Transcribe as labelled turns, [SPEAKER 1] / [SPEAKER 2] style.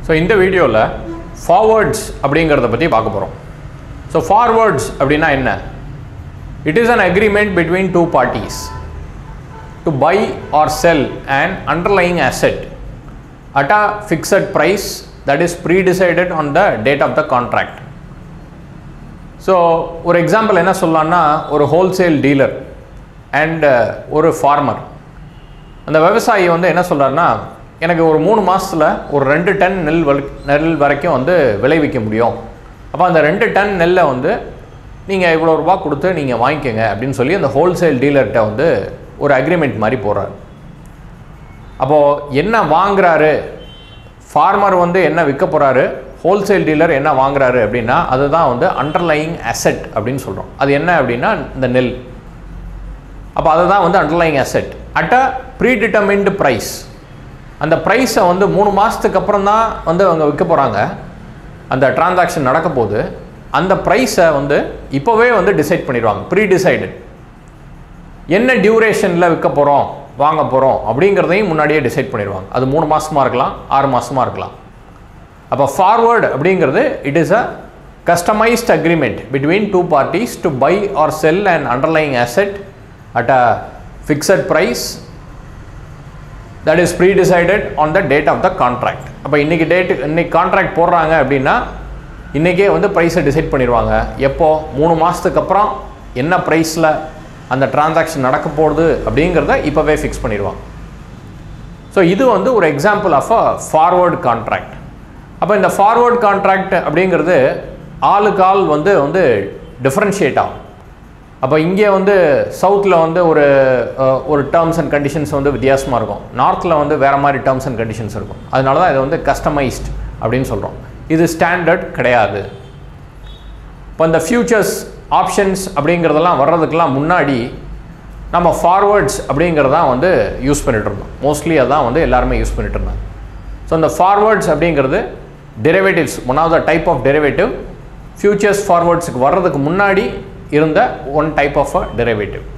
[SPEAKER 1] So இந்த வீடியோவில் forwards அப்படிங்கிறத பற்றி பார்க்க போகிறோம் ஸோ ஃபார்வர்ட்ஸ் அப்படின்னா என்ன it is an agreement between two parties to buy or sell and underlying asset at a fixed price that is pre-decided on the date of the contract. So ஒரு example என்ன சொல்லலாம்னா ஒரு wholesale dealer and ஒரு farmer அந்த விவசாயி வந்து என்ன சொல்கிறாருன்னா எனக்கு ஒரு மூணு மாதத்தில் ஒரு ரெண்டு டன் நெல் வல் நெல் வரைக்கும் வந்து விளைவிக்க முடியும் அப்போ அந்த ரெண்டு டன் நெல்லை வந்து நீங்கள் இவ்வளோ ரூபா கொடுத்து நீங்கள் வாங்கிக்கோங்க அப்படின்னு சொல்லி அந்த ஹோல்சேல் டீலர்கிட்ட வந்து ஒரு அக்ரிமெண்ட் மாதிரி போடுறாரு அப்போது என்ன வாங்குறாரு ஃபார்மர் வந்து என்ன விற்க போகிறாரு ஹோல்சேல் டீலர் என்ன வாங்குறாரு அப்படின்னா அதுதான் வந்து அண்டர்லைங் அசெட் அப்படின்னு சொல்கிறோம் அது என்ன அப்படின்னா இந்த நெல் அப்போ அதுதான் வந்து underlying asset at a predetermined price அந்த ப்ரைஸை வந்து மூணு மாதத்துக்கு அப்புறம் தான் வந்து அவங்க விற்க போகிறாங்க அந்த டிரான்சாக்ஷன் நடக்க போது அந்த ப்ரைஸை வந்து இப்போவே வந்து டிசைட் பண்ணிடுவாங்க ப்ரீ டிசைடட் என்ன டியூரேஷனில் விற்க போகிறோம் வாங்க போகிறோம் அப்படிங்கிறதையும் முன்னாடியே டிசைட் பண்ணிடுவாங்க அது மூணு மாதமாக இருக்கலாம் ஆறு மாதமாக இருக்கலாம் அப்போ ஃபார்வர்டு அப்படிங்கிறது it is a customized agreement between two parties to buy or sell and underlying asset at a fixed price that is predecided on the date of the contract அப்போ இன்றைக்கி டேட்டு இன்னைக்கு contract போடுறாங்க அப்படின்னா இன்றைக்கே வந்து ப்ரைஸை decide பண்ணிடுவாங்க எப்போ மூணு மாதத்துக்கு அப்புறம் என்ன ப்ரைஸில் அந்த டிரான்சாக்ஷன் நடக்க போகுது அப்படிங்கிறத இப்போவே ஃபிக்ஸ் பண்ணிடுவாங்க ஸோ இது வந்து ஒரு example of a forward contract அப்போ இந்த ஃபார்வர்ட் கான்ட்ராக்ட் அப்படிங்கிறது ஆளுக்கு ஆள் வந்து வந்து டிஃப்ரென்ஷியேட் ஆகும் அப்போ இங்கே வந்து சவுத்தில் வந்து ஒரு அஹ், ஒரு டேர்ம்ஸ் அண்ட் கண்டிஷன்ஸ் வந்து வித்தியாசமாக இருக்கும் நார்த்தில் வந்து வேறு மாதிரி டேர்ம்ஸ் அண்ட் கண்டிஷன்ஸ் இருக்கும் அதனால தான் இதை வந்து கஸ்டமைஸ்ட் அப்படின்னு சொல்கிறோம் இது ஸ்டாண்டர்ட் கிடையாது இப்போ இந்த ஃபியூச்சர்ஸ் ஆப்ஷன்ஸ் அப்படிங்கிறதெல்லாம் வர்றதுக்கெல்லாம் முன்னாடி நம்ம ஃபார்வர்ட்ஸ் அப்படிங்கிறதான் வந்து யூஸ் பண்ணிட்டு இருந்தோம் மோஸ்ட்லி அதான் வந்து எல்லாருமே யூஸ் பண்ணிட்டு இருந்தாங்க ஸோ இந்த ஃபார்வர்ட்ஸ் அப்படிங்கிறது derivatives one of the type of derivative futures ஃபார்வர்ட்ஸுக்கு வர்றதுக்கு முன்னாடி இருந்த one type of a derivative